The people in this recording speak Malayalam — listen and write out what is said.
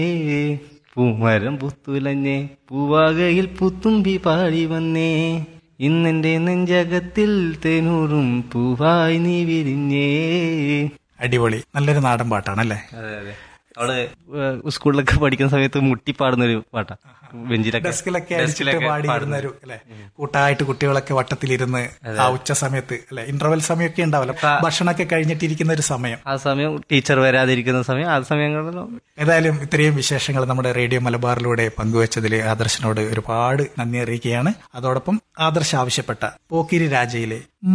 പൂമരം പുത്തുലഞ്ഞേ പൂവാകയിൽ പുത്തുമ്പി പാടി വന്നേ ഇന്നെന്റെ നെഞ്ചകത്തിൽ തേനൂറും പൂവായി നീ വിരിഞ്ഞേ അടിപൊളി നല്ലൊരു നാടൻ പാട്ടാണല്ലേ അതെ അതെ അവള് ഏഹ് സ്കൂളിലൊക്കെ പഠിക്കുന്ന സമയത്ത് മുട്ടി പാടുന്ന ഒരു പാട്ടാ ബെഞ്ചിലൊക്കെ ഡെസ്കിലൊക്കെ അടിച്ചിട്ട് പാടിയിരുന്ന ഒരു അല്ലെ കൂട്ടായിട്ട് കുട്ടികളൊക്കെ വട്ടത്തിലിരുന്ന് ആ ഉച്ച സമയത്ത് അല്ലെ ഇന്റർവെൽ സമയമൊക്കെ ഉണ്ടാവല്ലോ ഭക്ഷണമൊക്കെ കഴിഞ്ഞിട്ടിരിക്കുന്ന ഒരു സമയം ആ സമയം ടീച്ചർ വരാതിരിക്കുന്ന സമയം ആ സമയങ്ങളിലും ഏതായാലും ഇത്രയും വിശേഷങ്ങൾ നമ്മുടെ റേഡിയോ മലബാറിലൂടെ പങ്കുവച്ചതിൽ ആദർശനോട് ഒരുപാട് നന്ദി അറിയിക്കുകയാണ് അതോടൊപ്പം ആദർശ് ആവശ്യപ്പെട്ട പോക്കിരി രാജയിലെ